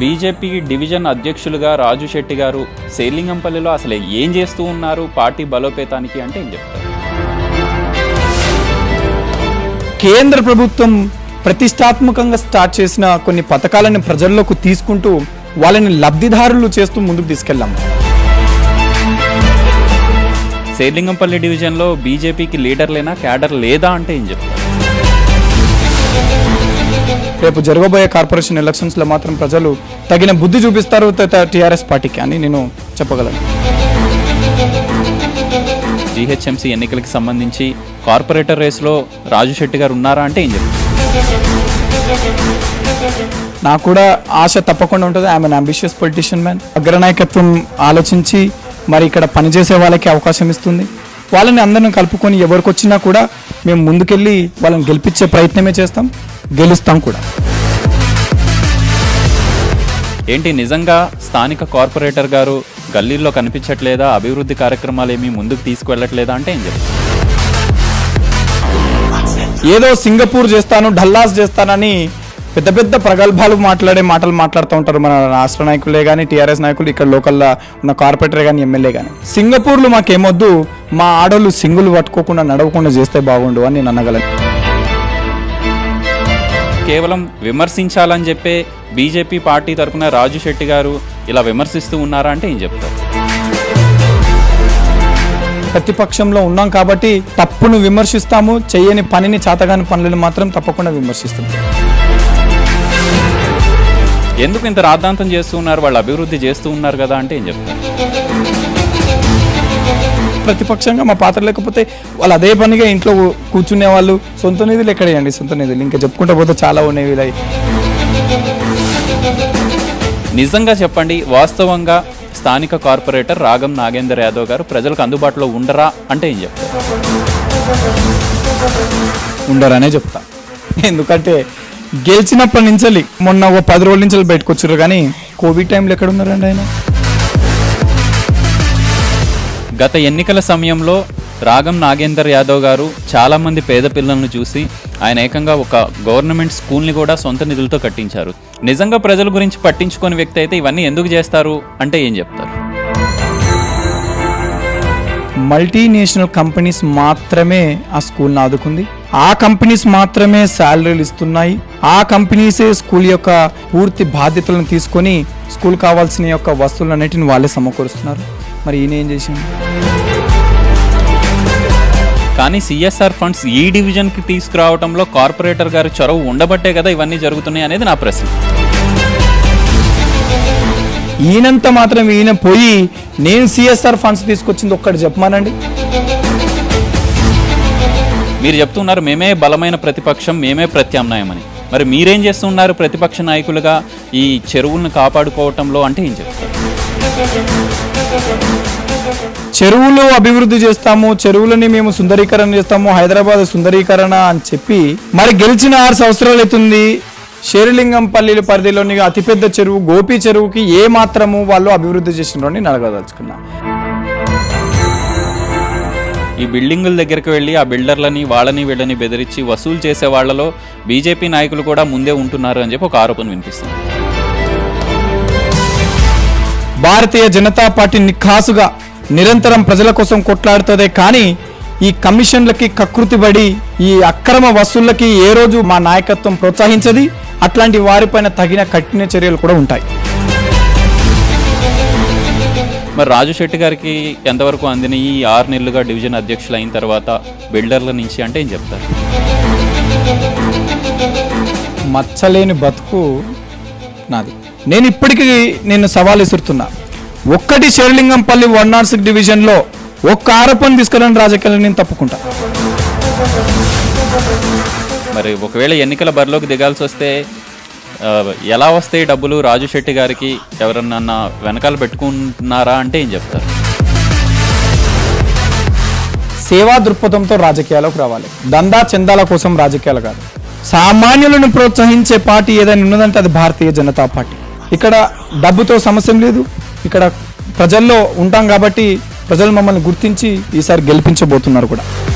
BJP division అధ్యక్షులుగా రాజు శెట్టి గారు సేలింగంపల్లిలో అసలు ఏం చేస్తూ ఉన్నారు పార్టీ బలోపేతానికి అంటే ఏం చెప్తారు కేంద్ర ప్రభుత్వం ప్రతిష్టాత్మకంగా స్టార్ట్ చేసిన కొన్ని పథకాలను ప్రజల్లోకి తీసుకుంటూ వాళ్ళని లబ్ధిదారులు చేస్తూ ముందుకు తీసుకెళ్ళాం సేలింగంపల్లి డివిజన్లో బీజేపీకి లీడర్ లేనా క్యాడర్ లేదా అంటే ఏం చెప్తారు రేపు జరగబోయే కార్పొరేషన్ ఎలక్షన్స్ లో మాత్రం ప్రజలు తగిన బుద్ధి చూపిస్తారు టీఆర్ఎస్ పార్టీకి అని నేను చెప్పగలను జీహెచ్ఎంసీ ఎన్నికలకి సంబంధించి కార్పొరేటర్ రేస్లో రాజు శెట్టి గారు ఉన్నారా అంటే ఏం చెప్తారు నాకు కూడా ఆశ తప్పకుండా ఉంటుంది ఐఎమ్ అంబిషియస్ పొలిటీషియన్ మ్యాన్ అగ్రనాయకత్వం ఆలోచించి మరి ఇక్కడ పనిచేసే వాళ్ళకి అవకాశం ఇస్తుంది వాళ్ళని అందరిని కలుపుకొని ఎవరికి వచ్చినా కూడా మేము ముందుకెళ్ళి వాళ్ళని గెలిపించే ప్రయత్నమే చేస్తాం గెలుస్తాం కూడా ఏంటి నిజంగా స్థానిక కార్పొరేటర్ గారు గల్లీల్లో కనిపించట్లేదా అభివృద్ధి కార్యక్రమాలు ఏమీ ముందుకు తీసుకువెళ్ళట్లేదా అంటే ఏం చెప్తారు ఏదో సింగపూర్ చేస్తాను డల్లాస్ చేస్తానని పెద్ద పెద్ద ప్రగల్భాలు మాట్లాడే మాటలు మాట్లాడుతూ ఉంటారు మన రాష్ట్ర నాయకులే కానీ టీఆర్ఎస్ నాయకులు ఇక్కడ లోకల్లో ఉన్న కార్పొరేటర్ కానీ ఎమ్మెల్యే కానీ సింగపూర్లు మాకేమొద్దు మా ఆడోళ్ళు సింగులు పట్టుకోకుండా నడవకుండా చేస్తే బాగుండు అని నేను అనగలను కేవలం విమర్శించాలని చెప్పే బీజేపీ పార్టీ తరఫున రాజు శెట్టి గారు ఇలా విమర్శిస్తూ ఉన్నారా అంటే ఏం చెప్తారు ప్రతిపక్షంలో ఉన్నాం కాబట్టి తప్పును విమర్శిస్తాము చేయని పనిని చేతగాని పనులను మాత్రం తప్పకుండా విమర్శిస్తాం ఎందుకు ఇంత రాద్ధాంతం చేస్తూ ఉన్నారు వాళ్ళు అభివృద్ధి చేస్తూ ఉన్నారు కదా అంటే ఏం చెప్తారు ప్రతిపక్షంగా మా పాత్ర లేకపోతే వాళ్ళు అదే పనిగా ఇంట్లో కూర్చునే వాళ్ళు సొంత నిధులు ఎక్కడేయండి సొంత నిధులు ఇంకా చెప్పుకుంటూ పోతే చాలా ఉన్నాయి వీళ్ళవి నిజంగా చెప్పండి వాస్తవంగా స్థానిక కార్పొరేటర్ రాగం నాగేందర్ యాదవ్ గారు ప్రజలకు అందుబాటులో ఉండరా అంటే ఏం చెప్తారు ఉండరనే చెప్తా ఎందుకంటే గెలిచినప్పటి నుంచి మొన్న ఒక పది రోజుల నుంచి బయటకు వచ్చారు కానీ కోవిడ్ టైంలో ఎక్కడ ఉన్నారండి ఆయన గత ఎన్నికల సమయంలో రాగం నాగేందర్ యాదవ్ గారు చాలామంది పేద పిల్లలను చూసి ఆయన ఏకంగా ఒక గవర్నమెంట్ స్కూల్ని కూడా సొంత నిధులతో కట్టించారు నిజంగా ప్రజల గురించి పట్టించుకునే వ్యక్తి అయితే ఇవన్నీ ఎందుకు చేస్తారు అంటే ఏం చెప్తారు మల్టీనేషనల్ కంపెనీస్ మాత్రమే ఆ స్కూల్ని ఆదుకుంది ఆ కంపెనీస్ మాత్రమే శాలరీలు ఇస్తున్నాయి ఆ కంపెనీసే స్కూల్ యొక్క పూర్తి బాధ్యతలను తీసుకొని స్కూల్ కావాల్సిన యొక్క వస్తువులన్నిటిని వాళ్ళే సమకూరుస్తున్నారు మరి ఈయన ఏం చేసిండు కానీ సిఎస్ఆర్ ఫండ్స్ ఈ డివిజన్కి తీసుకురావడంలో కార్పొరేటర్ గారి చొరవ ఉండబట్టే కదా ఇవన్నీ జరుగుతున్నాయి అనేది నా ప్రశ్న ఈయనంత మాత్రం ఈయన పోయి నేను సిఎస్ఆర్ ఫండ్స్ తీసుకొచ్చింది ఒక్కటి చెప్పమానండి మీరు చెప్తున్నారు మేమే బలమైన ప్రతిపక్షం మేమే ప్రత్యామ్నాయమని మరి మీరేం చేస్తున్నారు ప్రతిపక్ష నాయకులుగా ఈ చెరువులను కాపాడుకోవటంలో అంటే ఏం చెప్తారు చెరువులు అభివృద్ధి చేస్తాము చెరువులని మేము సుందరీకరణ చేస్తాము హైదరాబాద్ సుందరీకరణ అని చెప్పి మరి గెలిచిన ఆరు సంవత్సరాలు అవుతుంది షేరులింగంపల్లి పరిధిలోని అతిపెద్ద చెరువు గోపి చెరువుకి ఏ మాత్రము వాళ్ళు అభివృద్ధి చేసినారు అని నేను అడగదలుచుకున్నా ఈ బిల్డింగుల దగ్గరికి వెళ్ళి ఆ బిల్డర్లని వాళ్ళని వీళ్ళని బెదిరించి వసూలు చేసే వాళ్ళలో బీజేపీ నాయకులు కూడా ముందే ఉంటున్నారు అని చెప్పి ఒక ఆరోపణ వినిపిస్తుంది భారతీయ జనతా పార్టీ నిఖాసుగా నిరంతరం ప్రజల కోసం కొట్లాడుతుందే కానీ ఈ కమిషన్లకి కకృతిపడి ఈ అక్రమ వసూళ్ళకి ఏ రోజు మా నాయకత్వం ప్రోత్సహించది అట్లాంటి వారిపైన తగిన కఠిన చర్యలు కూడా ఉంటాయి మరి రాజు శెట్టి గారికి ఎంతవరకు అందిన ఈ ఆరు నెలలుగా డివిజన్ అధ్యక్షులు అయిన తర్వాత బిల్డర్ల నుంచి అంటే ఏం చెప్తారు మచ్చలేని బతుకు నాది నేను ఇప్పటికీ నేను సవాల్ విసురుతున్నా ఒక్కటి శేర్లింగంపల్లి వన్ నాట్ సిక్స్ డివిజన్లో ఒక్క ఆరోపణ తీసుకురాని రాజకీయాలు నేను తప్పుకుంటా మరి ఒకవేళ ఎన్నికల బరిలోకి దిగాల్సి వస్తే ఆ, ఎలా వస్తాయి డబ్బులు రాజు శెట్టి గారికి ఎవరన్నా వెనకాల పెట్టుకుంటున్నారా అంటే ఏం చెప్తారు సేవా దృక్పథంతో రాజకీయాలకు రావాలి దందా చందాల కోసం రాజకీయాలు కాదు సామాన్యులను ప్రోత్సహించే పార్టీ ఏదైనా ఉన్నదంటే అది భారతీయ జనతా పార్టీ ఇక్కడ డబ్బుతో సమస్య లేదు ఇక్కడ ప్రజల్లో ఉంటాం కాబట్టి ప్రజలు మమ్మల్ని గుర్తించి ఈసారి గెలిపించబోతున్నారు కూడా